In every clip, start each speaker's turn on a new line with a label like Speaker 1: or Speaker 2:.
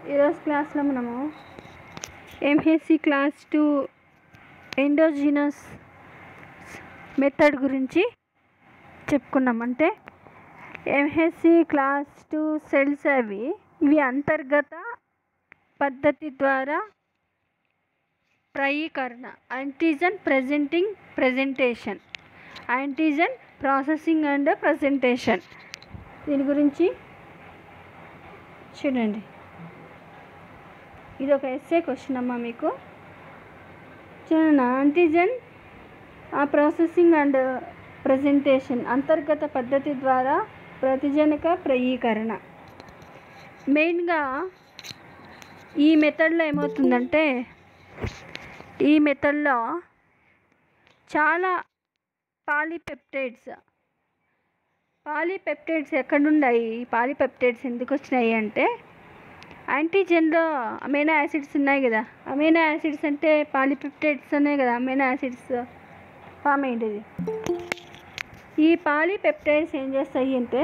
Speaker 1: ఈరోజు క్లాస్లో మనము MHC class two endogenous method గురించి చెప్పుకున్నాం అంటే ఎంహెచ్సి క్లాస్ టూ సెల్స్ అవి ఇవి అంతర్గత పద్ధతి ద్వారా ప్రయీకరణ antigen presenting presentation antigen processing and presentation దీని గురించి చూడండి ఇది ఒక ఎస్ఏ క్వశ్చన్ అమ్మా మీకు చూడండి యాంటీజన్ ఆ ప్రాసెసింగ్ అండ్ ప్రజెంటేషన్ అంతర్గత పద్ధతి ద్వారా ప్రతిజనక ప్రయీకరణ మెయిన్గా ఈ మెథడ్లో ఏమవుతుందంటే ఈ మెథడ్లో చాలా పాలీపెప్టైడ్స్ పాలీపెప్టైడ్స్ ఎక్కడున్నాయి ఈ పాలీపెప్టైడ్స్ ఎందుకు వచ్చినాయి అంటే యాంటీజెన్లో అమైనో యాసిడ్స్ ఉన్నాయి కదా అమైనో యాసిడ్స్ అంటే పాలీపెప్టైడ్స్ ఉన్నాయి కదా అమైనో యాసిడ్స్ ఫామ్ అయ్యేది ఈ పాలీపెప్టైడ్స్ ఏం చేస్తాయి అంటే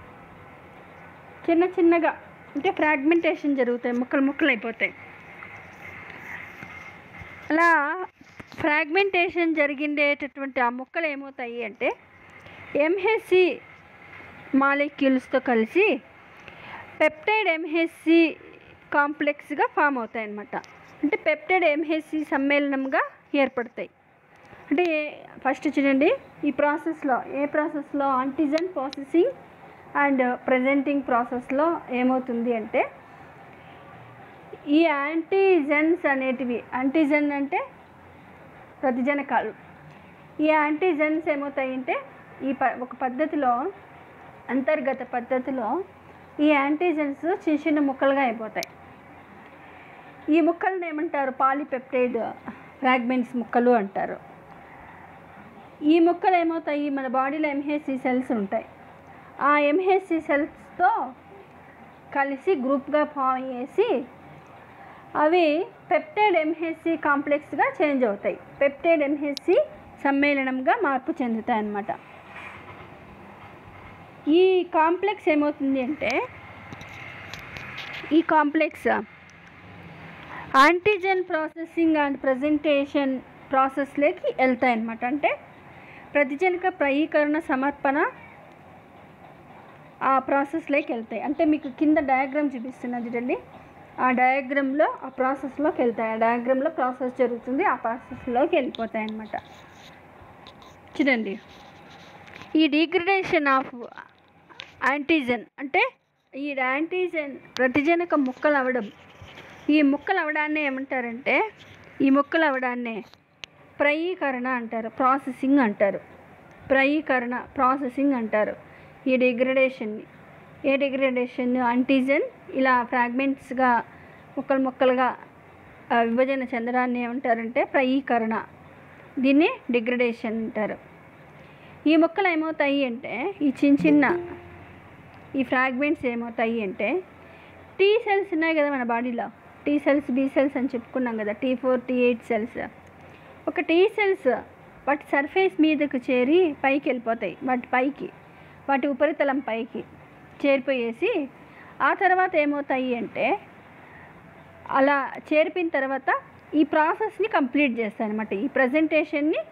Speaker 1: చిన్న చిన్నగా అంటే ఫ్రాగ్మెంటేషన్ జరుగుతాయి ముక్కలు ముక్కలు అయిపోతాయి అలా ఫ్రాగ్మెంటేషన్ జరిగిండేటటువంటి ఆ ముక్కలు ఏమవుతాయి అంటే ఎంహెచ్సి మాలిక్యూల్స్తో కలిసి పెప్టైడ్ ఎంహెచ్సి కాంప్లెక్స్గా ఫామ్ అవుతాయి అన్నమాట అంటే పెప్టైడ్ ఎంహెచ్సి సమ్మేళనంగా ఏర్పడతాయి అంటే ఫస్ట్ చూడండి ఈ ప్రాసెస్లో ఏ ప్రాసెస్లో ఆంటిజన్ ప్రాసెసింగ్ అండ్ ప్రజెంటింగ్ ప్రాసెస్లో ఏమవుతుంది అంటే ఈ యాంటీజెన్స్ అనేటివి యాంటీజన్ అంటే ప్రతిజనకాలు ఈ యాంటీజెన్స్ ఏమవుతాయి అంటే ఈ ప ఒక పద్ధతిలో అంతర్గత పద్ధతిలో ఈ యాంటీజెన్స్ చిన్న చిన్న ముక్కలుగా అయిపోతాయి ఈ ముక్కలను ఏమంటారు పాలిపెప్టైడ్ ఫ్రాగ్మెంట్స్ ముక్కలు అంటారు ఈ ముక్కలు ఏమవుతాయి మన బాడీలో ఎంహెచ్సి సెల్స్ ఉంటాయి ఆ ఎంహెచ్సి సెల్స్తో కలిసి గ్రూప్గా ఫామ్ చేసి అవి పెప్టైడ్ ఎంహెచ్సి కాంప్లెక్స్గా చేంజ్ అవుతాయి పెప్టైడ్ ఎంహెచ్సి సమ్మేళనంగా మార్పు చెందుతాయి అన్నమాట ఈ కాంప్లెక్స్ ఏమవుతుంది అంటే ఈ complex antigen processing and presentation ప్రాసెస్లోకి వెళ్తాయి అన్నమాట అంటే ప్రతిజనక ప్రయీకరణ సమర్పణ ఆ ప్రాసెస్లోకి వెళ్తాయి అంటే మీకు కింద డయాగ్రామ్ చూపిస్తున్నా చూడండి ఆ డయాగ్రామ్లో ఆ ప్రాసెస్లోకి వెళ్తాయి ఆ డయాగ్రామ్లో ప్రాసెస్ జరుగుతుంది ఆ ప్రాసెస్లోకి వెళ్ళిపోతాయి అన్నమాట చూడండి ఈ డిగ్రేడేషన్ ఆఫ్ యాంటీజన్ అంటే ఈ యాంటీజన్ ప్రతిజనక ముక్కలు అవ్వడం ఈ ముక్కలు అవడాన్ని ఏమంటారంటే ఈ ముక్కలు అవడాన్నే ప్రయీకరణ అంటారు ప్రాసెసింగ్ అంటారు ప్రయీకరణ ప్రాసెసింగ్ అంటారు ఈ డిగ్రేడేషన్ని ఏ డిగ్రేడేషన్ అంటీజన్ ఇలా ఫ్రాగ్మెంట్స్గా ముక్కలు ముక్కలుగా ఆ, విభజన చెందడాన్ని ఏమంటారంటే ప్రయీకరణ దీన్ని డిగ్రేడేషన్ అంటారు ఈ ముక్కలు ఏమవుతాయి అంటే ఈ చిన్న చిన్న ఈ ఫ్రాగ్మెంట్స్ ఏమవుతాయి అంటే టీ సెల్స్ ఉన్నాయి కదా మన బాడీలో టీ సెల్స్ బి సెల్స్ అని చెప్పుకున్నాం కదా T four T eight cells ఒక టీ సెల్స్ వాటి సర్ఫేస్ మీదకు చేరి పైకి వెళ్ళిపోతాయి వాటి పైకి వాటి ఉపరితలం పైకి చేరిపోయేసి ఆ తర్వాత ఏమవుతాయి అంటే అలా చేరిపిన తర్వాత ఈ ప్రాసెస్ని కంప్లీట్ చేస్తాయి అనమాట ఈ ప్రజెంటేషన్ని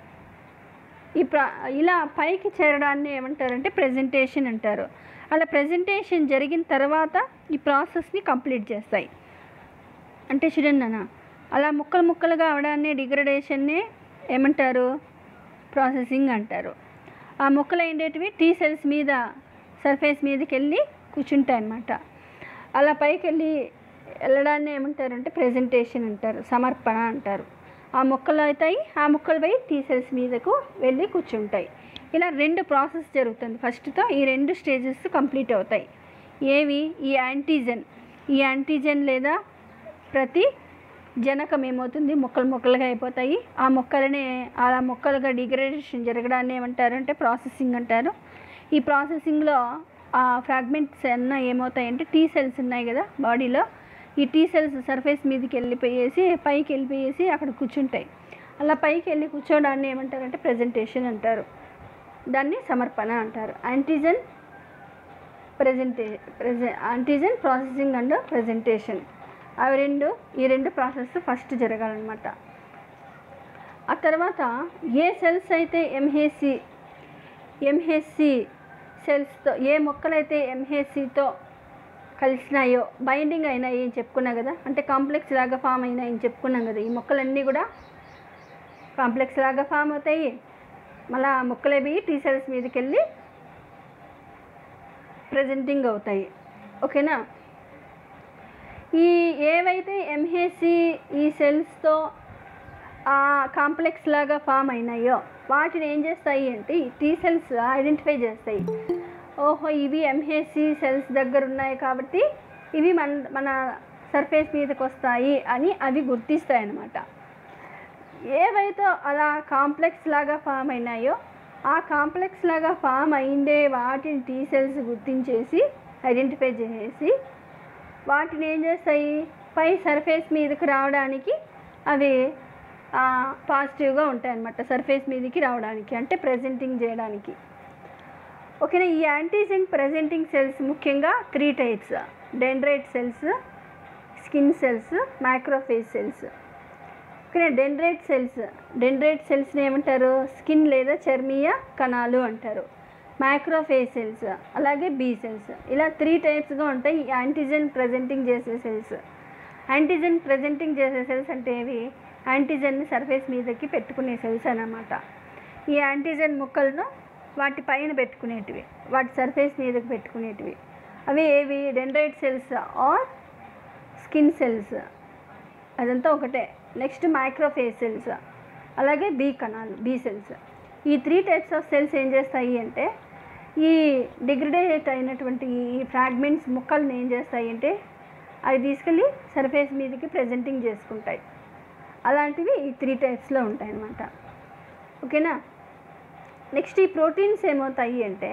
Speaker 1: ఈ ప్ర ఇలా పైకి చేరడాన్ని ఏమంటారంటే ప్రజెంటేషన్ అంటారు అలా ప్రజెంటేషన్ జరిగిన తర్వాత ఈ ప్రాసెస్ని కంప్లీట్ చేస్తాయి అంటే చూడండి నాన్న అలా ముక్కలు ముక్కలుగా అవడాన్ని డిగ్రడేషన్ని ఏమంటారు ప్రాసెసింగ్ అంటారు ఆ ముక్కలు ఏంటేటివి టీ సెల్స్ మీద సర్ఫేస్ మీదకి వెళ్ళి కూర్చుంటాయి అన్నమాట అలా పైకి వెళ్ళి వెళ్ళడాన్ని ఏమంటారంటే ప్రెజెంటేషన్ అంటారు సమర్పణ అంటారు ఆ మొక్కలు అవుతాయి ఆ మొక్కలు పోయి టీ సెల్స్ మీదకు వెళ్ళి కూర్చుంటాయి ఇలా రెండు ప్రాసెస్ జరుగుతుంది ఫస్ట్తో ఈ రెండు స్టేజెస్ కంప్లీట్ అవుతాయి ఏవి ఈ యాంటీజెన్ ఈ యాంటీజెన్ లేదా ప్రతి జనకం ఏమవుతుంది మొక్కలు మొక్కలుగా అయిపోతాయి ఆ మొక్కలనే అలా మొక్కలుగా డిగ్రేడేషన్ జరగడాన్ని ఏమంటారంటే ప్రాసెసింగ్ అంటారు ఈ ప్రాసెసింగ్లో ఆ ఫ్రాగ్మెంట్స్ అన్న ఏమవుతాయంటే టీ సెల్స్ ఉన్నాయి కదా బాడీలో ఈ టీ సెల్స్ సర్ఫేస్ మీదకి వెళ్ళిపోయేసి పైకి వెళ్ళిపోయేసి అక్కడ కూర్చుంటాయి అలా పైకి వెళ్ళి కూర్చోడాన్ని ఏమంటారంటే ప్రజెంటేషన్ అంటారు దాన్ని సమర్పణ అంటారు antigen present pres antigen processing and presentation అవి రెండు ఈ రెండు ప్రాసెస్ ఫస్ట్ జరగాలన్నమాట ఆ తర్వాత ఏ సెల్స్ అయితే ఎంహెసి ఎంహెచ్సి సెల్స్తో ఏ మొక్కలైతే ఎంహెచ్సితో కలిసినాయో బైండింగ్ అయినాయి అని చెప్పుకున్నాం కదా అంటే కాంప్లెక్స్ లాగా ఫామ్ అయినాయి అని చెప్పుకున్నాం కదా ఈ మొక్కలన్నీ కూడా కాంప్లెక్స్ లాగా ఫామ్ అవుతాయి మళ్ళీ ఆ మొక్కలు అవి టీ సెల్స్ మీదకి వెళ్ళి ప్రజెంటింగ్ అవుతాయి ఓకేనా ఈ ఏవైతే ఎంహెసి ఈ సెల్స్తో ఆ కాంప్లెక్స్ లాగా ఫామ్ అయినాయో వాటిని ఏం చేస్తాయి అంటే ఈ టీ సెల్స్ ఐడెంటిఫై చేస్తాయి ఓహో ఇవి ఎంహెసి సెల్స్ దగ్గర ఉన్నాయి కాబట్టి ఇవి మన మన సర్ఫేస్ మీదకి వస్తాయి అని అవి గుర్తిస్తాయి అన్నమాట ఏవైతే అలా కాంప్లెక్స్ లాగా ఫామ్ అయినాయో ఆ కాంప్లెక్స్ లాగా ఫామ్ అయిందే వాటిని టీ సెల్స్ గుర్తించేసి ఐడెంటిఫై చేసేసి వాటిని ఏం చేస్తాయి పై సర్ఫేస్ మీదకి రావడానికి అవి పాజిటివ్గా ఉంటాయి అన్నమాట సర్ఫేస్ మీదకి రావడానికి అంటే ప్రజెంటింగ్ చేయడానికి ఓకేనా ఈ యాంటీజెన్ ప్రజెంటింగ్ సెల్స్ ముఖ్యంగా three types dendrite cells skin cells macrophage cells okay dendrite cells dendrite సెల్స్ని ఏమంటారు స్కిన్ లేదా చర్మీయ కణాలు అంటారు మైక్రోఫేజ్ సెల్స్ అలాగే బీ సెల్స్ ఇలా త్రీ టైప్స్గా ఉంటాయి ఈ యాంటీజెన్ ప్రజెంటింగ్ చేసే సెల్స్ యాంటీజెన్ ప్రజెంటింగ్ చేసే సెల్స్ అంటే ఏవి యాంటీజెన్ని సర్ఫేస్ మీదకి పెట్టుకునే సెల్స్ అన్నమాట ఈ యాంటీజెన్ ముక్కలను వాటి పైన పెట్టుకునేటివి వాటి సర్ఫేస్ మీదకి పెట్టుకునేటివి అవి ఏవి dendrite cells or skin cells అదంతా ఒకటే నెక్స్ట్ మైక్రోఫేజ్ సెల్స్ అలాగే బీ కణాలు బీ సెల్స్ ఈ త్రీ టైప్స్ ఆఫ్ సెల్స్ ఏం చేస్తాయి అంటే ఈ డిగ్రేడేట్ అయినటువంటి ఈ ఫ్రాగ్మెంట్స్ ముక్కల్ని ఏం చేస్తాయి అంటే అవి తీసుకెళ్ళి సర్ఫేస్ మీదకి ప్రజెంటింగ్ చేసుకుంటాయి అలాంటివి ఈ త్రీ టైప్స్లో ఉంటాయి అన్నమాట ఓకేనా నెక్స్ట్ ఈ ప్రోటీన్స్ ఏమవుతాయి అంటే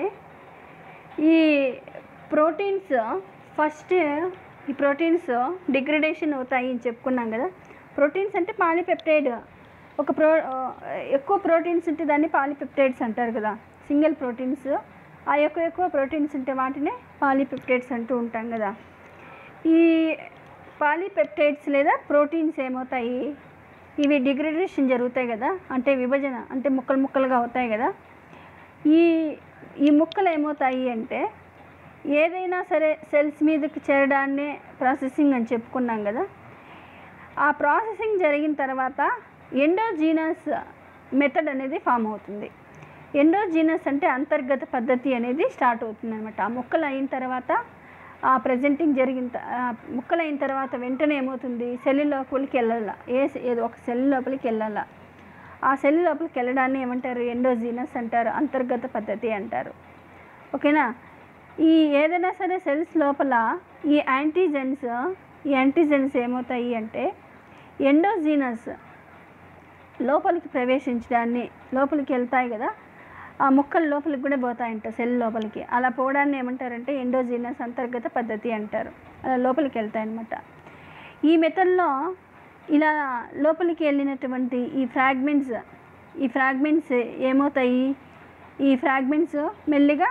Speaker 1: ఈ ప్రోటీన్స్ ఫస్ట్ ఈ ప్రోటీన్స్ డిగ్రేడేషన్ అవుతాయి అని చెప్పుకున్నాం కదా ప్రోటీన్స్ అంటే పాలిపెప్టైడ్ ఒక ప్రో ఎక్కువ ప్రోటీన్స్ ఉంటే దాన్ని పాలిపెప్టైడ్స్ అంటారు కదా సింగిల్ ప్రోటీన్స్ ఆ ఎక్కువ ఎక్కువ ప్రోటీన్స్ ఉంటే వాటినే పాలిపెప్టైడ్స్ అంటూ ఉంటాం కదా ఈ పాలిపెప్టైడ్స్ లేదా ప్రోటీన్స్ ఏమవుతాయి ఇవి డిగ్రేడేషన్ జరుగుతాయి కదా అంటే విభజన అంటే ముక్కలు ముక్కలుగా అవుతాయి కదా ఈ ఈ ముక్కలు ఏమవుతాయి అంటే ఏదైనా సరే సెల్స్ మీదకి చేరడాన్నే ప్రాసెసింగ్ అని చెప్పుకున్నాం కదా ఆ ప్రాసెసింగ్ జరిగిన తర్వాత ఎండోజీనస్ మెథడ్ అనేది ఫామ్ అవుతుంది ఎండోజీనస్ అంటే అంతర్గత పద్ధతి అనేది స్టార్ట్ అవుతుంది అనమాట ఆ ముక్కలు అయిన తర్వాత ఆ ప్రజెంటింగ్ జరిగిన త- ఆ ముక్కలు అయిన తర్వాత వెంటనే ఏమవుతుంది సెల్ లోపలికి వెళ్ళాల ఏ సె- ఏదో ఒక సెల్ లోపలికి వెళ్ళాల ఆ సెల్ లోపలికి వెళ్ళడాన్ని ఏమంటారు ఎండోజీనస్ అంటారు అంతర్గత పద్ధతి అంటారు ఓకేనా ఈ ఏదైనా సరే సెల్స్ లోపల ఈ యాంటీజెన్స్ ఈ యాంటీజెన్స్ ఏమవుతాయి అంటే ఎండోజీనస్ లోపలికి ప్రవేశించడాన్ని లోపలికి వెళ్తాయి కదా ఆ ముక్కలు లోపలికి కూడా పోతాయంట సెల్ లోపలికి అలా పోవడాన్ని ఏమంటారంటే ఎండోజీనస్ అంతర్గత పద్ధతి అంటారు అలా లోపలికి వెళ్తాయన్నమాట ఈ మెథడ్లో ఇలా లోపలికి వెళ్ళినటువంటి ఈ ఫ్రాగ్మెంట్స్ ఈ ఫ్రాగ్మెంట్స్ ఏమవుతాయి ఈ ఫ్రాగ్మెంట్స్ మెల్లిగా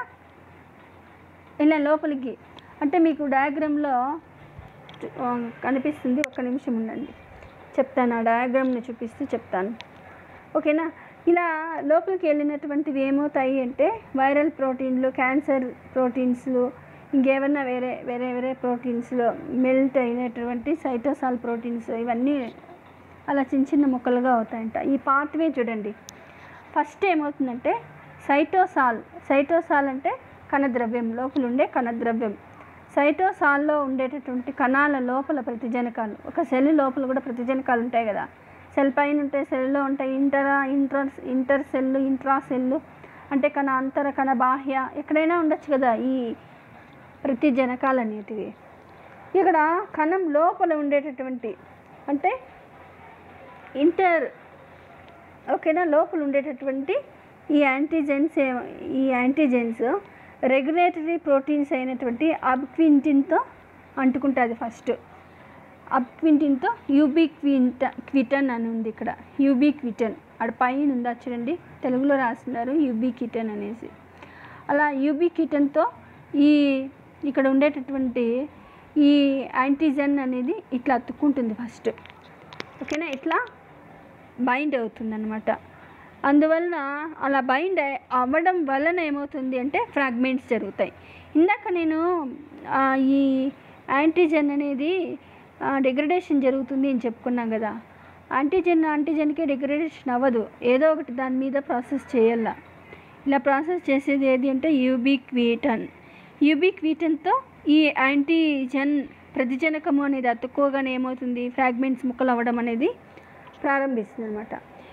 Speaker 1: ఇలా లోపలికి అంటే మీకు డయాగ్రామ్లో ఆ, కనిపిస్తుంది ఒక నిమిషం ఉండండి చెప్తాను ఆ డయాగ్రామ్ని చూపిస్తూ చెప్తాను ఓకేనా ఇలా లోపలికి వెళ్ళినటువంటివి ఏమవుతాయి అంటే వైరల్ ప్రోటీన్లు క్యాన్సర్ ప్రోటీన్స్లు ఇంకేమన్నా వేరే వేరే వేరే ప్రోటీన్స్లో మెల్ట్ అయినటువంటి సైటోసాల్ ప్రోటీన్స్ ఇవన్నీ అలా చిన్న చిన్న ముక్కలుగా అవుతాయంట ఈ పాత్వే చూడండి ఫస్ట్ ఏమవుతుందంటే సైటోసాల్ సైటోసాల్ అంటే కణద్రవ్యం లోపల ఉండే కణద్రవ్యం సైటోసాల్లో ఉండేటటువంటి కణాల లోపల ప్రతిజనకాలు ఒక సెల్ లోపల కూడా ప్రతిజనకాలు ఉంటాయి కదా సెల్ పైన ఉంటాయి సెల్లో ఉంటాయి intra inter inter cell intra cell అంటే కణ అంతర కణ బాహ్య ఎక్కడైనా ఉండొచ్చు కదా ఈ ప్రతిజనకాలు అనేటివి ఇక్కడ కణం లోపల ఉండేటటువంటి అంటే ఇంటర్ ఓకేనా లోపల ఉండేటటువంటి ఈ యాంటీజెన్స్ ఏ- ఈ యాంటీజెన్స్ రెగ్యులేటరీ ప్రోటీన్స్ అయినటువంటి అబ్క్వింటిన్తో అంటుకుంటుంది ఫస్ట్ అబ్క్వింటిన్తో యూబిక్వింట క్విటన్ అని ఉంది ఇక్కడ యూబిక్విటన్ ఆడ పైన ఉందా చూడండి తెలుగులో రాస్తున్నారు యూబిక్విటన్ అనేసి అలా యూబిక్విటన్తో ఈ ఇక్కడ ఉండేటటువంటి ఈ యాంటీజెన్ అనేది ఇట్లా అతుక్కుంటుంది ఫస్ట్ ఓకేనా ఇట్లా బైండ్ అవుతుంది అనమాట అందువలన అలా బైండ్ అవ్వడం వలన ఏమవుతుంది అంటే ఫ్రాగ్మెంట్స్ జరుగుతాయి ఇందాక నేను ఆ, ఈ యాంటీజెన్ అనేది డిగ్రడేషన్ జరుగుతుంది అని చెప్పుకున్నాం కదా యాంటీజెన్ యాంటీజెన్కి డిగ్రడేషన్ అవ్వదు ఏదో ఒకటి దాని మీద ప్రాసెస్ చేయాల ఇలా ప్రాసెస్ చేసేది ఏది అంటే యూబిక్వీటన్ యూబిక్వీటన్తో ఈ యాంటీజెన్ ప్రతిజనకము అనేది అతుక్కోగానే ఏమవుతుంది ఫ్రాగ్మెంట్స్ ముక్కలు అవ్వడం అనేది ప్రారంభిస్తుంది అనమాట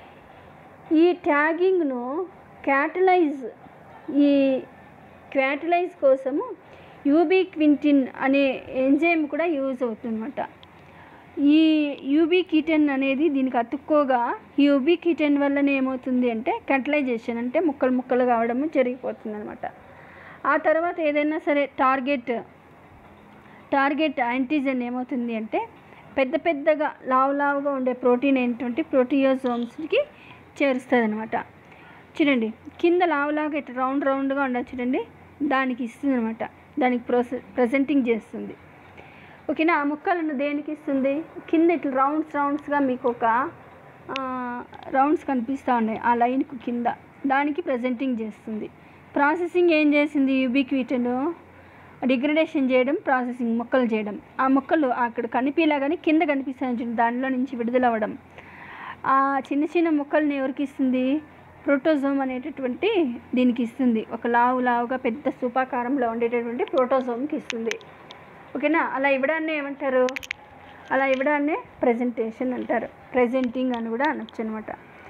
Speaker 1: ఈ ట్యాగింగ్ను క్యాటలైజ్ ఈ క్యాటలైజ్ కోసము యూబిక్వింటిన్ అనే ఎంజైమ్ కూడా యూజ్ అవుతుందన్నమాట ఈ యూబికిటన్ అనేది దీనికి అతుక్కోగా ఈ యూబికిటన్ వల్లనే ఏమవుతుంది అంటే కటలైజేషన్ అంటే ముక్కలు ముక్కలు కావడము జరిగిపోతుంది అనమాట ఆ తర్వాత ఏదైనా సరే టార్గెట్ టార్గెట్ యాంటీజెన్ ఏమవుతుంది అంటే పెద్ద పెద్దగా లావు లావుగా ఉండే ప్రోటీన్ అయినటువంటి ప్రోటియోజోమ్స్కి చేరుస్తుంది అనమాట చూడండి కింద లావులాగా ఇట్లా రౌండ్ రౌండ్గా ఉండదు చూడండి దానికి ఇస్తుంది అనమాట దానికి ప్రోసె ప్రజెంటింగ్ చేస్తుంది ఓకేనా ఆ ముక్కలను దేనికి ఇస్తుంది కింద ఇట్లా రౌండ్స్ రౌండ్స్గా మీకు ఒక రౌండ్స్ కనిపిస్తూ ఉన్నాయి ఆ లైన్కు కింద దానికి ప్రజెంటింగ్ చేస్తుంది ప్రాసెసింగ్ ఏం చేసింది యూబిక్విటను డిగ్రడేషన్ చేయడం ప్రాసెసింగ్ మొక్కలు చేయడం ఆ మొక్కలు అక్కడ కనిపించలాగానే కింద కనిపిస్తాయి చూడండి దానిలో నుంచి విడుదల అవ్వడం ఆ చిన్న చిన్న మొక్కల్ని ఎవరికి ఇస్తుంది ప్రోటోజోమ్ అనేటటువంటి దీనికి ఇస్తుంది ఒక లావు లావుగా పెద్ద స్థూపాకారంలో ఉండేటటువంటి ప్రోటోజోమ్కి ఇస్తుంది ఓకేనా అలా ఇవ్వడాన్ని ఏమంటారు అలా ఇవ్వడాన్నే ప్రజెంటేషన్ అంటారు ప్రజెంటింగ్ అని కూడా అనొచ్చు అనమాట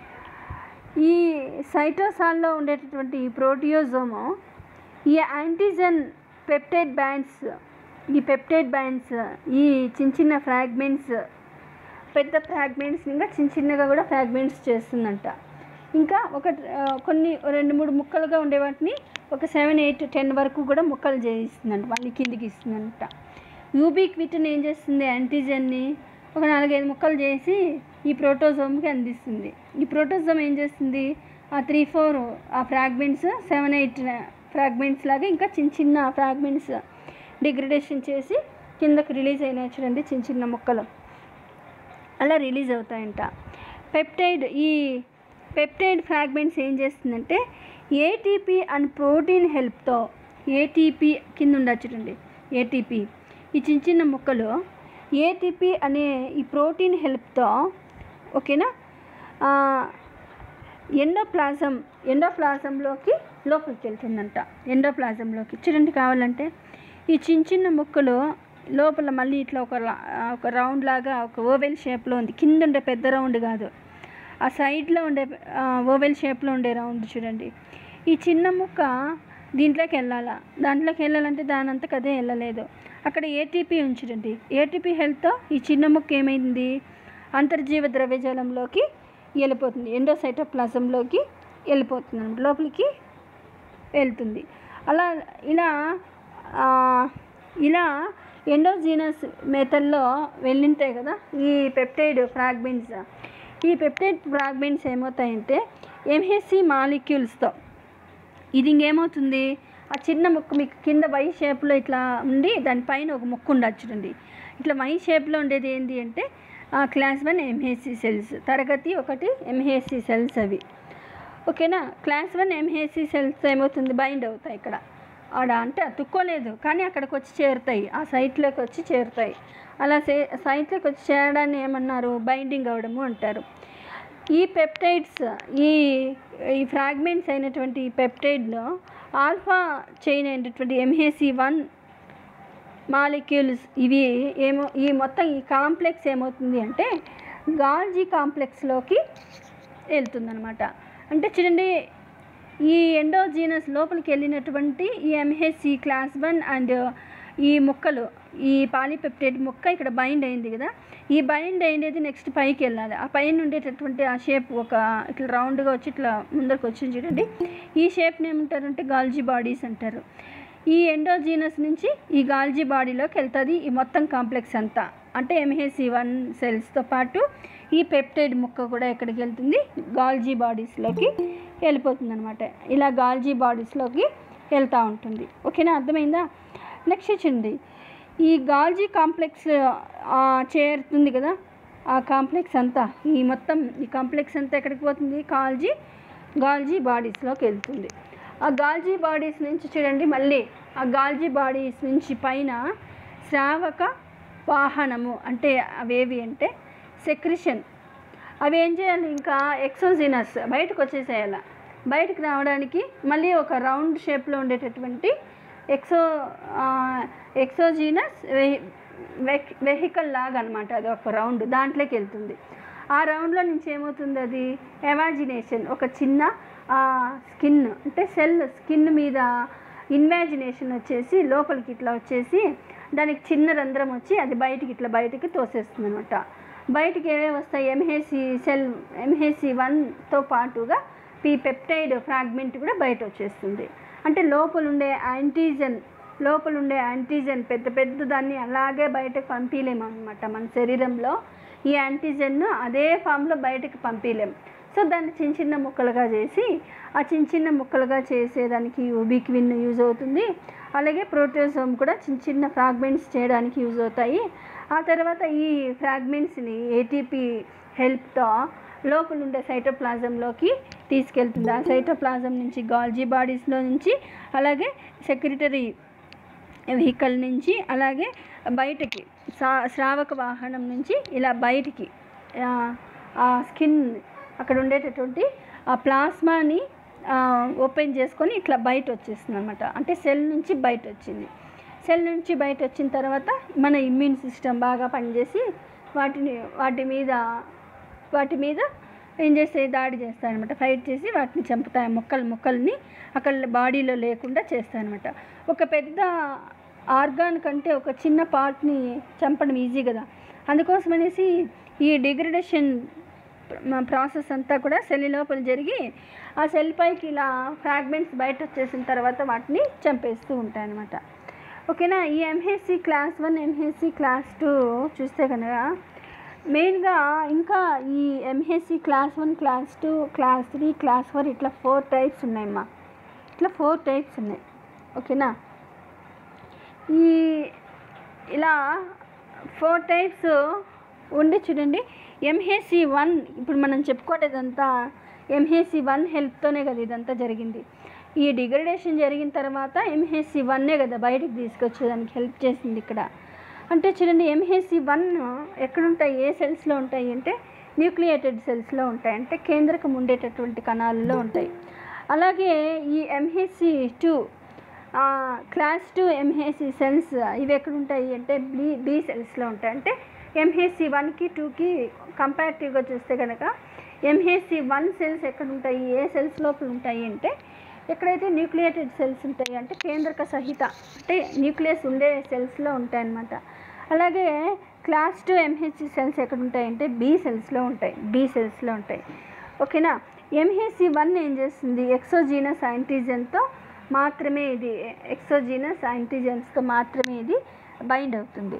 Speaker 1: ఈ సైటోసాల్లో ఉండేటటువంటి ఈ ప్రోటియోజోము ఈ యాంటీజెన్ పెప్టైడ్ బ్యాండ్స్ ఈ పెప్టైడ్ బ్యాండ్స్ ఈ చిన్న చిన్న ఫ్రాగ్మెంట్స్ పెద్ద ఫ్రాగ్మెంట్స్ ఇంకా చిన్న చిన్నగా కూడా ఫ్రాగ్మెంట్స్ చేస్తుందంట ఇంకా ఒక ఆ, కొన్ని రెండు మూడు ముక్కలుగా ఉండే వాటిని ఒక సెవెన్ ఎయిట్ టెన్ వరకు కూడా ముక్కలు చేయిస్తుందంట మళ్ళీ కిందికి ఇస్తుందంట యూబిక్ విటన్ ఏం చేస్తుంది యాంటీజెన్ని ఒక నాలుగైదు ముక్కలు చేసి ఈ ప్రోటోజోమ్కి అందిస్తుంది ఈ ప్రోటోజోమ్ ఏం చేస్తుంది ఆ త్రీ ఫోర్ ఆ ఫ్రాగ్మెంట్స్ సెవెన్ ఎయిట్ ఫ్రాగ్మెంట్స్ లాగా ఇంకా చిన్న చిన్న ఫ్రాగ్మెంట్స్ డిగ్రడేషన్ చేసి కిందకి రిలీజ్ అయినాయి చూడండి చిన్న చిన్న ముక్కలు అలా రిలీజ్ అవుతాయంట పెప్టైడ్ ఈ పెప్టైడ్ ఫ్రాగ్మెంట్స్ ఏం చేస్తుందంటే ఏటీపీ అండ్ ప్రోటీన్ హెల్ప్తో ఏటీపీ కింద ఉండదు చూడండి ఏటీపీ ఈ చిన్న చిన్న ముక్కలు ఏటీపీ అనే ఈ ప్రోటీన్ హెల్ప్తో ఓకేనా ఆ, ఎండోప్లాజం ఎండోప్లాజంలోకి లోపలికి వెళ్తుందంట ఎండోప్లాజంలోకి చూడండి కావాలంటే ఈ చిన్న చిన్న ముక్కలు లోపల మళ్ళీ ఇట్లా ఒక రా- ఒక రౌండ్ లాగా ఒక ఓవెల్ షేప్లో ఉంది కింద ఉండే పెద్ద రౌండ్ కాదు ఆ సైడ్లో ఉండే ఓవెల్ షేప్లో ఉండే రౌండ్ చూడండి ఈ చిన్న ముక్క దీంట్లోకి వెళ్ళాలా దాంట్లోకి వెళ్ళాలంటే దాని అంతకు అదే వెళ్ళలేదు అక్కడ ఏటీపీ ఉంచుడండి ఏటీపీ హెల్త్తో ఈ చిన్న ముక్క ఏమైంది అంతర్జీవ ద్రవ్యజాలంలోకి వెళ్ళిపోతుంది ఎండోసైటోప్లాజంలోకి వెళ్ళిపోతుంది అన్నమాట. లోపలికి వెళ్తుంది అలా ఇలా ఆ, ఇలా ఎండోజీనస్ మెథడ్లో వెళ్ళింటాయి కదా ఈ పెప్టైడ్ ఫ్రాగ్మెంట్స్ ఈ పెప్టైడ్ ఫ్రాగ్మెంట్స్ ఏమవుతాయంటే ఎంహెచ్సి మాలిక్యూల్స్తో ఇది ఇంకేమవుతుంది ఆ చిన్న ముక్క మీకు కింద వై షేప్లో ఇట్లా ఉండి దానిపైన ఒక ముక్క ఉండదు చూడండి ఇట్లా వై షేప్లో ఉండేది ఏంటి అంటే క్లాస్ వన్ ఎంహెచ్సి సెల్స్ తరగతి ఒకటి ఎంహెచ్సి సెల్స్ అవి ఓకేనా క్లాస్ వన్ ఎంహెచ్సి సెల్స్ ఏమవుతుంది బైండ్ అవుతాయి ఇక్కడ ఆడ అంటే అతుక్కోలేదు కానీ అక్కడికి వచ్చి చేరుతాయి ఆ సైట్లోకి వచ్చి చేరుతాయి అలా సే సైట్లోకి వచ్చి చేరడాన్ని ఏమన్నారు బైండింగ్ అవ్వడము అంటారు ఈ పెప్టైడ్స్ ఈ ఈ ఫ్రాగ్మెంట్స్ అయినటువంటి ఈ పెప్టైడ్లో ఆల్ఫా చైన్ అయినటువంటి ఎంహెసి వన్ మాలిక్యూల్స్ ఇవి ఏమో ఈ మొత్తం ఈ కాంప్లెక్స్ ఏమవుతుంది అంటే గాల్జీ కాంప్లెక్స్లోకి వెళ్తుందనమాట అంటే చూడండి ఈ ఎండోజీనస్ లోపలికి వెళ్ళినటువంటి ఈ ఎంహెచ్సి క్లాస్ వన్ అండ్ ఈ ముక్కలు ఈ పాలీపెప్టైడ్ ముక్క ఇక్కడ బైండ్ అయింది కదా ఈ బైండ్ అయ్యేది నెక్స్ట్ పైకి వెళ్ళాలి ఆ పైన ఉండేటటువంటి ఆ షేప్ ఒక ఇట్లా రౌండ్గా వచ్చి ఇట్లా ముందరకు వచ్చింది చూడండి ఈ షేప్ని ఏమంటారంటే గాల్జీ బాడీస్ అంటారు ఈ ఎండోజీనస్ నుంచి ఈ గాల్జీ బాడీలోకి వెళ్తుంది ఈ మొత్తం కాంప్లెక్స్ అంతా అంటే ఎంహెసి వన్ సెల్స్తో పాటు ఈ పెప్టైడ్ ముక్క కూడా ఎక్కడికి వెళ్తుంది గాల్జీ బాడీస్లోకి వెళ్ళిపోతుంది అనమాట ఇలా గాల్జీ బాడీస్లోకి వెళ్తూ ఉంటుంది ఓకేనా అర్థమైందా నెక్స్ట్ చూడండి ఈ గాల్జీ కాంప్లెక్స్ ఆ, చేరుతుంది కదా ఆ కాంప్లెక్స్ అంతా ఈ మొత్తం ఈ కాంప్లెక్స్ అంతా ఎక్కడికి పోతుంది గాల్జీ గాల్జీ బాడీస్లోకి వెళ్తుంది ఆ గాల్జీ బాడీస్ నుంచి చూడండి మళ్ళీ ఆ గాల్జీ బాడీస్ నుంచి పైన శ్రావక వాహనము అంటే అవేవి అంటే సెక్రిషన్ అవి ఏం చేయాలి ఇంకా ఎక్సోజినస్ బయటకు వచ్చేసేయాలి బయటకు రావడానికి మళ్ళీ ఒక రౌండ్ షేప్లో ఉండేటటువంటి ఎక్సో ఎక్సోజీనస్ వెహికల్ లాగా అనమాట అది ఒక రౌండ్ దాంట్లోకి వెళ్తుంది ఆ రౌండ్లో నుంచి ఏమవుతుంది అది ఎవాజినేషన్ ఒక చిన్న స్కిన్ అంటే సెల్ స్కిన్ మీద ఇన్వాజినేషన్ వచ్చేసి లోపలికి ఇట్లా వచ్చేసి దానికి చిన్న రంధ్రం వచ్చి అది బయటికి ఇట్లా బయటికి తోసేస్తుంది అనమాట బయటికి ఏమేమి వస్తాయి ఎంహెసి సెల్ ఎంహెసి వన్తో పాటుగా పీ పెప్టైడ్ ఫ్రాగ్మెంట్ కూడా బయట వచ్చేస్తుంది అంటే లోపల ఉండే యాంటీజన్ లోపల ఉండే యాంటీజన్ పెద్ద పెద్ద దాన్ని అలాగే బయటకు పంపించలేము అనమాట మన శరీరంలో ఈ యాంటీజన్ను అదే ఫామ్లో బయటకు పంపించలేం సో దాన్ని చిన్న చిన్న ముక్కలుగా చేసి ఆ చిన్న చిన్న ముక్కలుగా చేసేదానికి యూబిక్విన్ యూజ్ అవుతుంది అలాగే ప్రోటోజోమ్ కూడా చిన్న చిన్న ఫ్రాగ్మెంట్స్ చేయడానికి యూజ్ అవుతాయి ఆ తర్వాత ఈ ఫ్రాగ్మెంట్స్ని ఏటీపీ హెల్ప్తో లోపల ఉండే సైటోప్లాజంలోకి తీసుకెళ్తుంది ఆ సైటోప్లాజం నుంచి గాల్జీ బాడీస్లో నుంచి అలాగే సెక్రటరీ వెహికల్ నుంచి అలాగే బయటకి సా శ్రావక వాహనం నుంచి ఇలా బయటికి ఆ, ఆ స్కిన్ అక్కడ ఉండేటటువంటి ఆ ప్లాస్మాని ఓపెన్ చేసుకొని ఇట్లా బయట వచ్చేస్తుంది అనమాట అంటే సెల్ నుంచి బయట వచ్చింది సెల్ నుంచి బయట వచ్చిన తర్వాత మన ఇమ్యూన్ సిస్టమ్ బాగా పనిచేసి వాటిని వాటి మీద వాటి మీద ఏం చేస్తాయి దాడి చేస్తాయన్నమాట ఫైట్ చేసి వాటిని చంపుతాయి మొక్కలు మొక్కల్ని అక్కడ బాడీలో లేకుండా చేస్తాయన్నమాట ఒక పెద్ద ఆర్గాన్ కంటే ఒక చిన్న పార్ట్ని చంపడం ఈజీ కదా అందుకోసం అనేసి ఈ డిగ్రేడేషన్ ప్రాసెస్ అంతా కూడా సెల్ లోపల జరిగి ఆ సెల్ పైకి ఇలా ఫ్రాగ్మెంట్స్ బయట వచ్చేసిన తర్వాత వాటిని చంపేస్తూ ఉంటాయి అన్నమాట ఓకేనా ఈ MHC class one MHC class two చూస్తే కనుక మెయిన్గా ఇంకా ఈ MHC class one class two class three class four ఇట్లా ఫోర్ టైప్స్ ఉన్నాయమ్మా ఇట్లా ఫోర్ టైప్స్ ఉన్నాయి ఓకేనా ఈ ఇలా ఫోర్ టైప్స్ ఉండి చూడండి ఎంహెచ్సి వన్ ఇప్పుడు మనం చెప్పుకోవటంతా ఎంహెచ్సి వన్ హెల్ప్తోనే కదా ఇదంతా జరిగింది ఈ డిగ్రేడేషన్ జరిగిన తర్వాత ఎంహెచ్సి వన్నే కదా బయటకు తీసుకొచ్చేదానికి హెల్ప్ చేసింది ఇక్కడ అంటే చూడండి ఎంహెచ్సి వన్ ఎక్కడుంటాయి ఏ సెల్స్లో ఉంటాయి అంటే న్యూక్లియేటెడ్ సెల్స్లో ఉంటాయి అంటే కేంద్రకం ఉండేటటువంటి కణాలలో ఉంటాయి అలాగే ఈ MHC two class two MHC cells ఇవి ఎక్కడ ఉంటాయి అంటే బి బి సెల్స్లో ఉంటాయి అంటే ఎంహెచ్సి వన్కి టూకి కంపారిటివ్గా చూస్తే కనుక ఎంహెచ్సి వన్ సెల్స్ ఎక్కడ ఉంటాయి ఏ సెల్స్ లోపల ఉంటాయి అంటే ఎక్కడైతే న్యూక్లియేటెడ్ సెల్స్ ఉంటాయి అంటే కేంద్రక సహిత అంటే న్యూక్లియస్ ఉండే సెల్స్లో ఉంటాయి అన్నమాట అలాగే క్లాస్ టూ ఎంహెచ్సి సెల్స్ ఎక్కడ ఉంటాయి అంటే బి సెల్స్లో ఉంటాయి బి సెల్స్లో ఉంటాయి ఓకేనా ఎంహెచ్సి వన్ ఏం చేస్తుంది ఎక్సోజీనస్ యాంటీజెన్తో మాత్రమే ఇది ఎక్సోజీనస్ యాంటీజెన్స్తో మాత్రమే ఇది బైండ్ అవుతుంది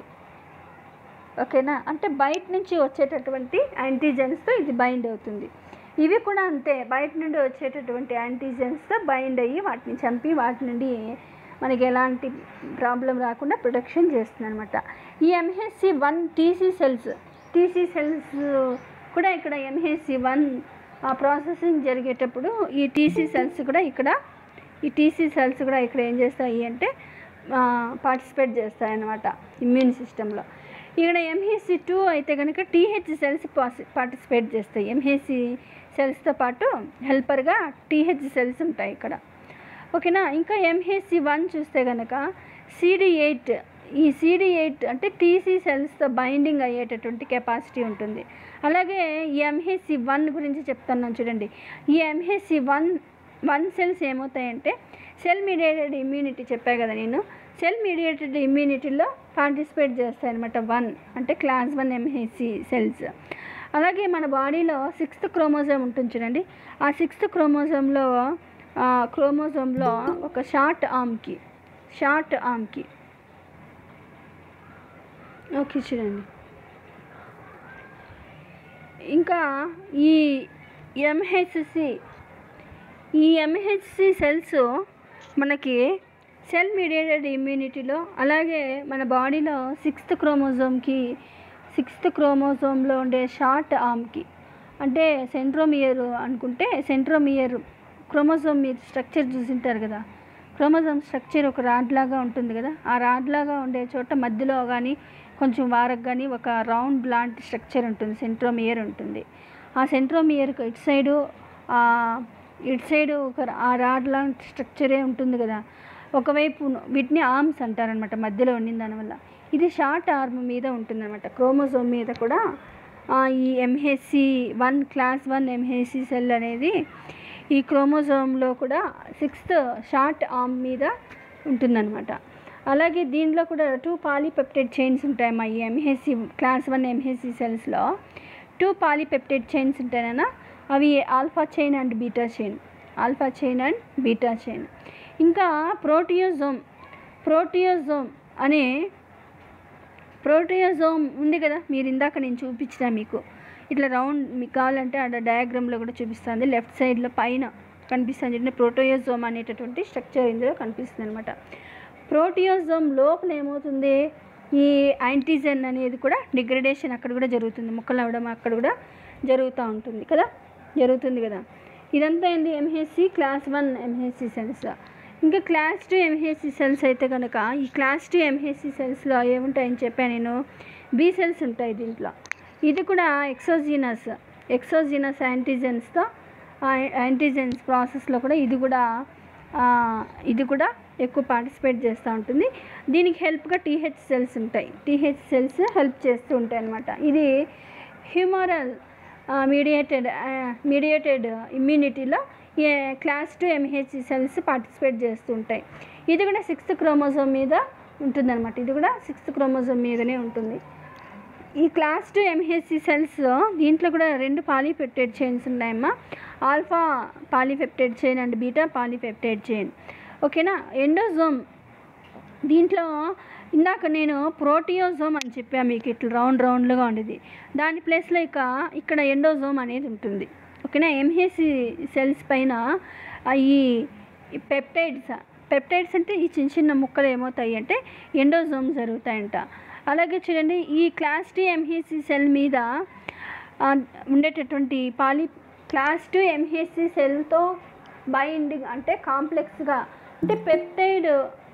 Speaker 1: ఓకేనా అంటే బయట నుంచి వచ్చేటటువంటి యాంటీజెన్స్తో ఇది బైండ్ అవుతుంది ఇవి కూడా అంతే బయట నుండి వచ్చేటటువంటి యాంటీజెన్స్తో బైండ్ అయ్యి వాటిని చంపి వాటి నుండి మనకి ఎలాంటి ప్రాబ్లం రాకుండా ప్రొటెక్షన్ చేస్తుంది అనమాట ఈ MHC one TC cells TC cells కూడా ఇక్కడ ఎంహెచ్సి వన్ ప్రాసెసింగ్ జరిగేటప్పుడు ఈ టీసీ సెల్స్ కూడా ఇక్కడ ఈ టీసీ సెల్స్ కూడా ఇక్కడ ఏం చేస్తాయి అంటే పార్టిసిపేట్ చేస్తాయి అన్నమాట ఇమ్యూన్ సిస్టంలో ఇక్కడ ఎంహెచ్సి టూ అయితే కనుక టీహెచ్ సెల్స్ పార్టిసిపేట్ చేస్తాయి ఎంహెచ్సి సెల్స్తో పాటు హెల్పర్గా టీహెచ్ సెల్స్ ఉంటాయి ఇక్కడ ఓకేనా ఇంకా ఎంహెచ్సి వన్ చూస్తే కనుక సిడి ఎయిట్ ఈ సిడి ఎయిట్ అంటే టీసీ సెల్స్తో బైండింగ్ అయ్యేటటువంటి కెపాసిటీ ఉంటుంది అలాగే ఈ ఎంహెచ్సి వన్ గురించి చెప్తున్నాను చూడండి ఈ ఎంహెచ్సి వన్ వన్ సెల్స్ ఏమవుతాయంటే సెల్ మీడియేటెడ్ ఇమ్యూనిటీ చెప్పా కదా నేను సెల్ మీడియేటెడ్ ఇమ్యూనిటీలో పార్టిసిపేట్ చేస్తాయి అనమాట వన్ అంటే క్లాస్ వన్ ఎంహెచ్సి సెల్స్ అలాగే మన బాడీలో సిక్స్త్ క్రోమోజోమ్ ఉంటుంది చూడండి ఆ సిక్స్త్ క్రోమోజోమ్లో క్రోమోజోమ్లో ఒక షార్ట్ ఆర్మ్కి షార్ట్ ఆర్మ్కి ఓకే చూడండి ఇంకా ఈ ఎంహెచ్సి ఈ ఎంహెచ్సి సెల్స్ మనకి సెల్ మీడియేటెడ్ ఇమ్యూనిటీలో అలాగే మన బాడీలో సిక్స్త్ క్రోమోజోమ్కి సిక్స్త్ క్రోమోజోమ్లో ఉండే షార్ట్ ఆర్మ్కి అంటే సెంట్రోమియర్ అనుకుంటే సెంట్రోమియర్ క్రోమోజోమ్ మీరు స్ట్రక్చర్ చూసింటారు కదా క్రోమోజోమ్ స్ట్రక్చర్ ఒక రాడ్ లాగా ఉంటుంది కదా ఆ రాడ్ లాగా ఉండే చోట మధ్యలో కానీ కొంచెం వారకు కానీ ఒక రౌండ్ లాంటి స్ట్రక్చర్ ఉంటుంది సెంట్రోమియర్ ఉంటుంది ఆ సెంట్రోమియర్కి ఇటు సైడు ఆ, ఇటు సైడు ఒక ఆ రాడ్ లాంటి స్ట్రక్చరే ఉంటుంది కదా ఒకవైపు వీటిని ఆర్మ్స్ అంటారనమాట మధ్యలో ఉండిన దానివల్ల ఇది షార్ట్ ఆర్మ్ మీద ఉంటుందన్నమాట క్రోమోజోమ్ మీద కూడా ఆ, ఈ MHC one class one MHC cell అనేది ఈ క్రోమోజోమ్లో కూడా సిక్స్త్ షార్ట్ ఆర్మ్ మీద ఉంటుందన్నమాట అలాగే దీనిలో కూడా టూ పాలీపెప్టైడ్ చైన్స్ ఉంటాయమ్మా ఈ ఎంహెచ్సి క్లాస్ వన్ ఎంహెచ్సి సెల్స్లో టూ పాలీపెప్టైడ్ చైన్స్ ఉంటాయన అవి alpha chain and beta chain alpha chain and beta chain ఇంకా ప్రోటియోజోమ్ ప్రోటియోజోమ్ అనే ప్రోటియోజోమ్ ఉంది కదా మీరు ఇందాక నేను చూపించిన మీకు ఇట్లా రౌండ్ మీకు కావాలంటే ఆడ డయాగ్రామ్లో కూడా చూపిస్తుంది లెఫ్ట్ సైడ్లో పైన కనిపిస్తుంది చూడండి ప్రోటోయోజోమ్ అనేటటువంటి స్ట్రక్చర్ ఇందులో కనిపిస్తుంది అనమాట ప్రోటియోజోమ్ లోపల ఏమవుతుంది ఈ యాంటీజెన్ అనేది కూడా డిగ్రేడేషన్ అక్కడ కూడా జరుగుతుంది ముక్కలు అవ్వడం అక్కడ కూడా జరుగుతూ ఉంటుంది కదా జరుగుతుంది కదా ఇదంతా ఏంది MHC class one MHC cells ఇంకా క్లాస్ టూ ఎంహెచ్సి సెల్స్ అయితే కనుక ఈ క్లాస్ టూ ఎంహెచ్సి సెల్స్లో ఏముంటాయని చెప్పాను నేను బి సెల్స్ ఉంటాయి దీంట్లో ఇది కూడా ఎక్సోజీనస్ ఎక్సోజీనస్ యాంటీజెన్స్తో యాంటీజెన్స్ ప్రాసెస్లో కూడా ఇది కూడా ఆ, ఇది కూడా ఎక్కువ పార్టిసిపేట్ చేస్తూ ఉంటుంది దీనికి హెల్ప్గా టీహెచ్ సెల్స్ ఉంటాయి టీహెచ్ సెల్స్ హెల్ప్ చేస్తూ ఉంటాయి అన్నమాట ఇది హ్యూమరల్ మీడియేటెడ్ మీడియేటెడ్ ఇమ్యూనిటీలో ఏ class two MHC cells participate చేస్తూ ఉంటాయి ఇది కూడా సిక్స్త్ క్రోమోజోమ్ మీద ఉంటుందన్నమాట ఇది కూడా సిక్స్త్ క్రోమోజోమ్ మీదనే ఉంటుంది ఈ క్లాస్ టూ ఎంహెచ్సి సెల్స్ దీంట్లో కూడా రెండు పాలీపెప్టైడ్ చైన్స్ ఉన్నాయమ్మా alpha polypeptide chain and beta polypeptide chain ఓకేనా ఎండోజోమ్ దీంట్లో ఇందాక నేను ప్రోటియోజోమ్ అని చెప్పా మీకు ఇట్లా రౌండ్ రౌండ్లుగా ఉండేది దాని ప్లేస్లో ఇక ఇక్కడ ఎండోజోమ్ అనేది ఉంటుంది ఓకేనా ఎంహెచ్సి సెల్స్ పైన ఆ ఈ పెప్టైడ్స్ పెప్టైడ్స్ అంటే ఈ చిన్న చిన్న ముక్కలు ఏమవుతాయి అంటే ఎండోజోమ్ జరుగుతాయంట అలాగే చూడండి ఈ క్లాస్ టీ ఎంహెచ్సి సెల్ మీద ఆ, ఉండేటటువంటి పాలి క్లాస్ టూ ఎంహెచ్సి సెల్తో బైండింగ్ అంటే కాంప్లెక్స్గా అంటే పెప్టైడ్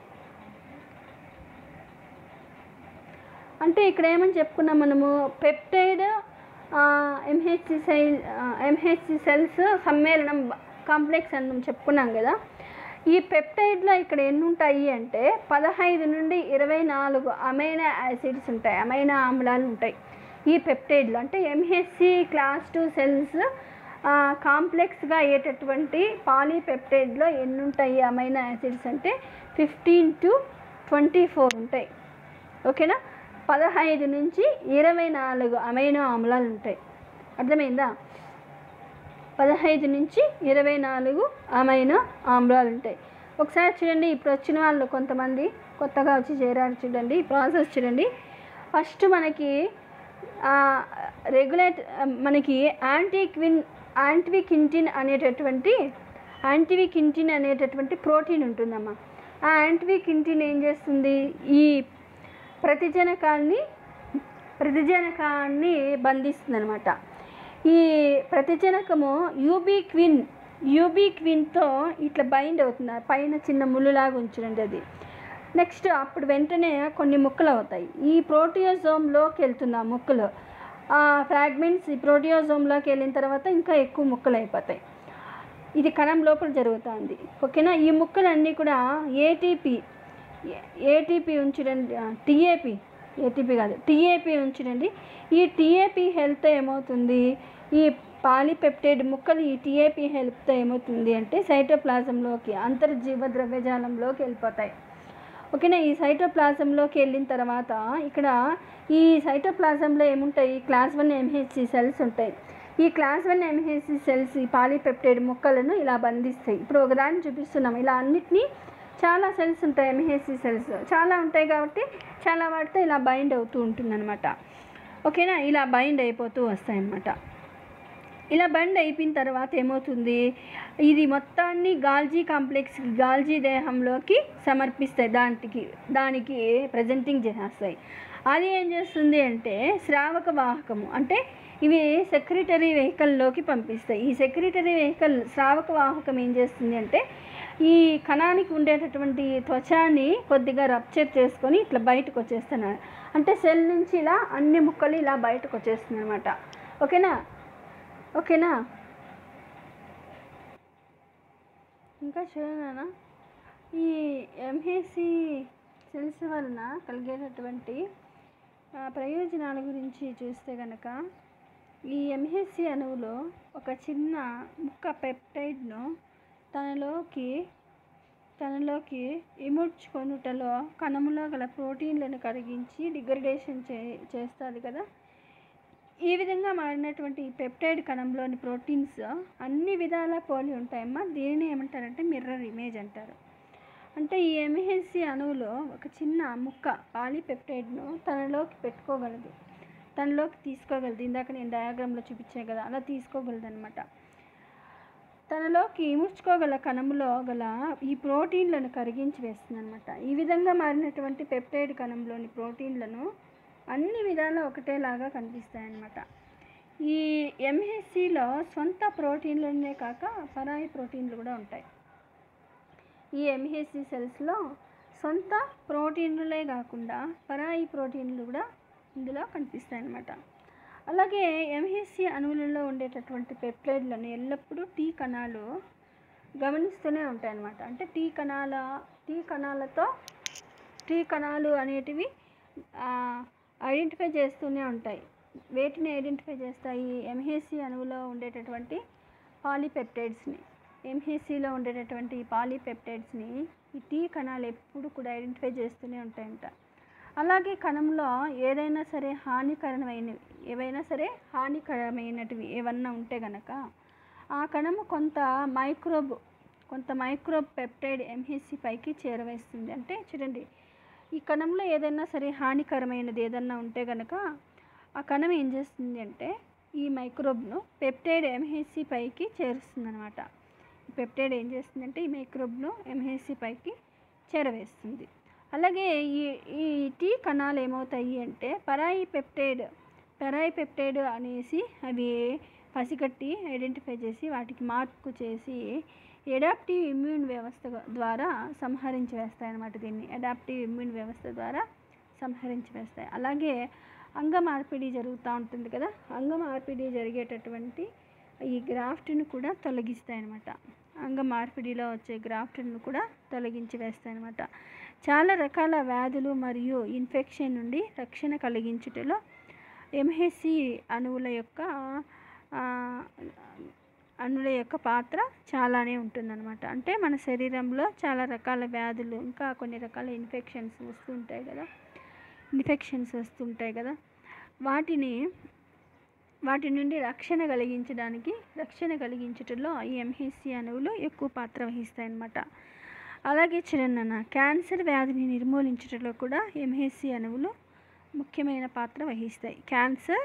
Speaker 1: అంటే ఇక్కడ ఏమని చెప్పుకున్నాం మనము peptide MHC cell MHC cells సమ్మేళనం కాంప్లెక్స్ అని మనం చెప్పుకున్నాం కదా ఈ పెప్టైడ్లో ఇక్కడ ఎన్ని ఉంటాయి అంటే పదహైదు నుండి ఇరవై నాలుగు అమైనా యాసిడ్స్ ఉంటాయి అమైనా ఆమ్లాలు ఉంటాయి ఈ పెప్టైడ్లో అంటే ఎంహెచ్సి క్లాస్ టూ సెల్స్ కాంప్లెక్స్గా అయ్యేటటువంటి పాలీపెప్టైడ్లో ఎన్ని ఉంటాయి అమైనా యాసిడ్స్ అంటే ఫిఫ్టీన్ టు ట్వంటీ ఫోర్ ఉంటాయి ఓకేనా పదహైదు నుంచి ఇరవై నాలుగు అమైనో ఆమ్లాలు ఉంటాయి అర్థమైందా పదహైదు నుంచి ఇరవై నాలుగు అమైనో ఆమ్లాలు ఉంటాయి ఒకసారి చూడండి ఇప్పుడు వచ్చిన వాళ్ళు కొంతమంది కొత్తగా వచ్చి చేరారు చూడండి ఈ ప్రాసెస్ చూడండి ఫస్ట్ మనకి రెగ్యులేట్ మనకి యాంటీక్విన్ యాంటీవికింటిన్ అనేటటువంటి యాంటీవికింటిన్ అనేటటువంటి ప్రోటీన్ ఉంటుందమ్మా ఆ యాంటీవికింటిన్ ఏం చేస్తుంది ఈ ప్రతిజనకాన్ని ప్రతిజనకాన్ని బంధిస్తుంది అనమాట ఈ ప్రతిజనకము యూబీక్విన్ యూబీక్విన్తో ఇట్లా బైండ్ అవుతుంది ఆ పైన చిన్న ముళ్ళులాగా ఉంచునండి అది నెక్స్ట్ అప్పుడు వెంటనే కొన్ని ముక్కలు అవుతాయి ఈ ప్రోటియోజోమ్లోకి వెళ్తుంది ఆ ముక్కలు ఆ ఫ్రాగ్మెంట్స్ ఈ ప్రోటియోజోమ్లోకి వెళ్ళిన తర్వాత ఇంకా ఎక్కువ ముక్కలు అయిపోతాయి ఇది కణం లోపల జరుగుతుంది ఓకేనా ఈ ముక్కలన్నీ కూడా ఏటీపీ ఏటీపీ ఉంచడండి టీఏపీ ఏటీపీ కాదు టీఏపీ ఉంచడండి ఈ టీఏపీ హెల్త్ ఏమవుతుంది ఈ పాలిపెప్టైడ్ ముక్కలు ఈ టీఏపీ హెల్ప్తో ఏమవుతుంది అంటే సైటోప్లాజంలోకి అంతర్జీవ ద్రవ్యజాలంలోకి వెళ్ళిపోతాయి ఓకేనా ఈ సైటోప్లాజంలోకి వెళ్ళిన తర్వాత ఇక్కడ ఈ సైటోప్లాజంలో ఏముంటాయి క్లాస్ వన్ ఎంహెచ్సి సెల్స్ ఉంటాయి ఈ క్లాస్ వన్ ఎంహెచ్సి సెల్స్ ఈ పాలిపెప్టైడ్ ముక్కలను ఇలా బంధిస్తాయి ఇప్పుడు ఒకదాన్ని చూపిస్తున్నాం ఇలా అన్నిటినీ చాలా సెల్స్ ఉంటాయి ఎంహెచ్సి సెల్స్ చాలా ఉంటాయి కాబట్టి చాలా వాటితో ఇలా బైండ్ అవుతూ ఉంటుంది అనమాట ఓకేనా ఇలా బైండ్ అయిపోతూ వస్తాయి అన్నమాట ఇలా బండ్ అయిపోయిన తర్వాత ఏమవుతుంది ఇది మొత్తాన్ని గాల్జీ కాంప్లెక్స్ గాల్జీ దేహంలోకి సమర్పిస్తాయి దానికి దానికి ప్రజెంటింగ్ చేసేస్తాయి అది ఏం చేస్తుంది అంటే శ్రావక వాహకము అంటే ఇవి సెక్రటరీ వెహికల్లోకి పంపిస్తాయి ఈ సెక్రటరీ వెహికల్ శ్రావక వాహకం ఏం చేస్తుంది అంటే ఈ కణానికి ఉండేటటువంటి త్వచాన్ని కొద్దిగా రప్చర్ చేసుకొని ఇట్లా బయటకు వచ్చేస్తున్నారు అంటే సెల్ నుంచి ఇలా అన్ని ముక్కలు ఇలా బయటకు వచ్చేస్తుంది అనమాట ఓకేనా ఓకేనా ఇంకా చూడనా ఈ ఎంహెసి సెల్స్ వలన కలిగేటటువంటి ఆ, ప్రయోజనాల గురించి చూస్తే కనుక ఈ ఎంహెసి అణువులో ఒక చిన్న ముక్క పెప్టైడ్ను తనలోకి తనలోకి ఇముడ్చుకొనుటలో కణములో గల ప్రోటీన్లను కరిగించి డిగ్రడేషన్ చే చేస్తుంది కదా ఈ విధంగా మారినటువంటి ఈ పెప్టైడ్ కణంలోని ప్రోటీన్స్ అన్ని విధాల పోలి ఉంటాయమ్మా దీనిని ఏమంటారంటే మిర్రర్ ఇమేజ్ అంటారు అంటే ఈ ఎంహెచ్సి అణువులో ఒక చిన్న ముక్క పాలీపెప్టైడ్ను తనలోకి పెట్టుకోగలదు తనలోకి తీసుకోగలదు ఇందాక నేను డయాగ్రామ్లో చూపించే కదా అలా తీసుకోగలదు అనమాట తనలోకి ఇముడ్చుకోగల కణములో గల ఈ ప్రోటీన్లను కరిగించి వేస్తుంది అనమాట ఈ విధంగా మారినటువంటి పెప్టైడ్ కణంలోని ప్రోటీన్లను అన్ని విధాల ఒకటేలాగా కనిపిస్తాయన్నమాట ఈ ఎంహెచ్సిలో సొంత ప్రోటీన్లనే కాక పరాయి ప్రోటీన్లు కూడా ఉంటాయి ఈ ఎంహెచ్సి సెల్స్లో సొంత ప్రోటీన్లే కాకుండా పరాయి ప్రోటీన్లు కూడా ఇందులో కనిపిస్తాయి అన్నమాట అలాగే ఎంహెచ్సి అణువులలో ఉండేటటువంటి పెప్టైడ్లను ఎల్లప్పుడూ టీ కణాలు గమనిస్తూనే ఉంటాయి అన్నమాట అంటే టీ కణాల టీ కణాలతో టీ కణాలు అనేటివి ఐడెంటిఫై చేస్తూనే ఉంటాయి వేటిని ఐడెంటిఫై చేస్తాయి ఎంహెచ్సి అణువులో ఉండేటటువంటి పాలీపెప్టైడ్స్ని ఎంహెచ్సిలో ఉండేటటువంటి పాలీపెప్టైడ్స్ని ఈ టీ కణాలు ఎప్పుడు కూడా ఐడెంటిఫై చేస్తూనే ఉంటాయంట అలాగే కణంలో ఏదైనా సరే హానికరమైనవి ఏవైనా సరే హానికరమైనటివి ఏమన్నా ఉంటే గనక ఆ కణము కొంత మైక్రోబ్ కొంత మైక్రోబ్ పెప్టైడ్ ఎంహెచ్సి పైకి చేరవేస్తుంది అంటే చూడండి ఈ కణంలో ఏదైనా సరే హానికరమైనది ఏదన్నా ఉంటే గనక ఆ కణం ఏం చేస్తుంది అంటే ఈ మైక్రోబ్ను పెప్టైడ్ ఎంహెచ్సి పైకి చేరుస్తుంది అనమాట ఈ పెప్టైడ్ ఏం చేస్తుందంటే ఈ మైక్రోబ్ను ఎంహెచ్సి పైకి చేరవేస్తుంది అలాగే ఈ ఈ టీ కణాలు ఏమవుతాయి అంటే పరాయి పెప్టైడ్ పరాయి పెప్టైడ్ అనేసి అవి పసిగట్టి ఐడెంటిఫై చేసి వాటికి మార్పు చేసి ఎడాప్టివ్ ఇమ్యూన్ వ్యవస్థ ద్వారా సంహరించి వేస్తాయి అన్నమాట దీన్ని అడాప్టివ్ ఇమ్యూన్ వ్యవస్థ ద్వారా సంహరించి వేస్తాయి అలాగే అంగ మార్పిడి జరుగుతూ ఉంటుంది కదా అంగ మార్పిడి జరిగేటటువంటి ఈ గ్రాఫ్ట్ను కూడా తొలగిస్తాయి అన్నమాట అంగ మార్పిడిలో వచ్చే గ్రాఫ్ట్ను కూడా తొలగించి వేస్తాయి అన్నమాట చాలా రకాల వ్యాధులు మరియు ఇన్ఫెక్షన్ నుండి రక్షణ కలిగించుటలో ఎంహెచ్సి అణువుల యొక్క ఆ, అణువుల యొక్క పాత్ర చాలానే ఉంటుందన్నమాట అంటే మన శరీరంలో చాలా రకాల వ్యాధులు ఇంకా కొన్ని రకాల ఇన్ఫెక్షన్స్ వస్తుంటాయి కదా ఇన్ఫెక్షన్స్ వస్తుంటాయి కదా వాటిని వాటి నుండి రక్షణ కలిగించడానికి రక్షణ కలిగించటంలో ఈ ఎంహెచ్సి అణువులు ఎక్కువ పాత్ర వహిస్తాయన్నమాట అలాగే చిరన్న క్యాన్సర్ వ్యాధిని నిర్మూలించడంలో కూడా ఎంహెచ్సి అణువులు ముఖ్యమైన పాత్ర వహిస్తాయి క్యాన్సర్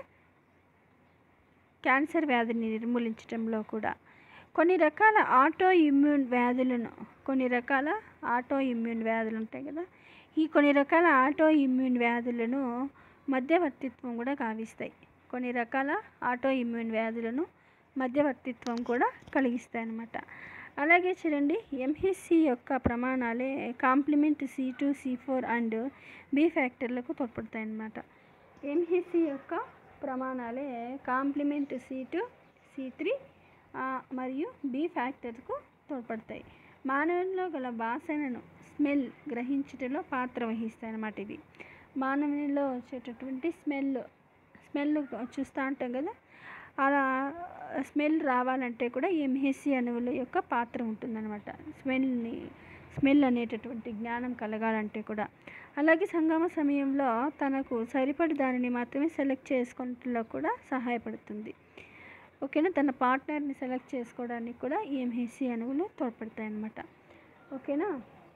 Speaker 1: క్యాన్సర్ వ్యాధిని నిర్మూలించడంలో కూడా కొన్ని రకాల ఆటో ఇమ్యూన్ వ్యాధులను కొన్ని రకాల ఆటో ఇమ్యూన్ వ్యాధులు ఉంటాయి కదా ఈ కొన్ని రకాల ఆటో ఇమ్యూన్ వ్యాధులను మధ్యవర్తిత్వం కూడా గావిస్తాయి కొన్ని రకాల ఆటో ఇమ్యూన్ వ్యాధులను మధ్యవర్తిత్వం కూడా కలిగిస్తాయి అన్నమాట అలాగే చూడండి ఎంహెచ్సి యొక్క ప్రమాణాలే complement C two C four and B ఫ్యాక్టర్లకు తోడ్పడతాయి అన్నమాట ఎంహెచ్సి యొక్క ప్రమాణాలే complement C two C three మరియు బి ఫ్యాక్టర్కు తోడ్పడతాయి మానవునిలో గల వాసనను స్మెల్ గ్రహించటంలో పాత్ర వహిస్తాయి అన్నమాట ఇవి మానవునిలో వచ్చేటటువంటి స్మెల్ స్మెల్ చూస్తూ ఉంటాం కదా అలా స్మెల్ రావాలంటే కూడా ఎంహెచ్సి అణువుల యొక్క పాత్ర ఉంటుందన్నమాట స్మెల్ని స్మెల్ అనేటటువంటి జ్ఞానం కలగాలంటే కూడా అలాగే సంగమ సమయంలో తనకు సరిపడి దానిని మాత్రమే సెలెక్ట్ చేసుకుంటలో కూడా సహాయపడుతుంది ఓకేనా తన పార్ట్నర్ని సెలెక్ట్ చేసుకోవడానికి కూడా ఈ ఎంహెచ్సి అణువులు తోడ్పడతాయి అన్నమాట ఓకేనా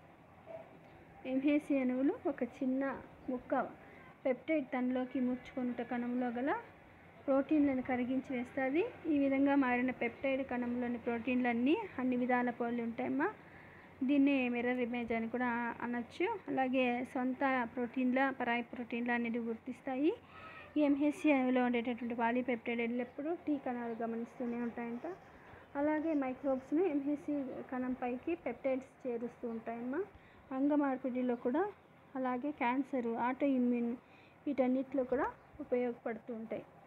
Speaker 1: ఎంహెచ్సి అణువులు ఒక చిన్న ముక్క పెప్టైడ్ తనలోకి ముచ్చుకొనుట కణంలో గల ప్రోటీన్లను కరిగించి వేస్తుంది ఈ విధంగా మారిన పెప్టైడ్ కణంలోని ప్రోటీన్లన్నీ అన్ని విధాల పోలి ఉంటాయమ్మా దీన్ని మిర్రర్ ఇమేజ్ అని కూడా అనొచ్చు అలాగే సొంత ప్రోటీన్ల పరాయి ప్రోటీన్ల అనేది గుర్తిస్తాయి ఈ ఎంహెచ్సిలో ఉండేటటువంటి పాలీపెప్టైడ్ ఎల్లప్పుడూ టీ కణాలు గమనిస్తూనే ఉంటాయంట అలాగే మైక్రోబ్స్ను ఎంహెచ్సి కణం పైకి పెప్టైడ్స్ చేరుస్తూ ఉంటాయమ్మా అంగ మార్పిడిలో కూడా అలాగే క్యాన్సర్ ఆటో ఇమ్యూన్ వీటన్నిటిలో కూడా ఉపయోగపడుతూ ఉంటాయి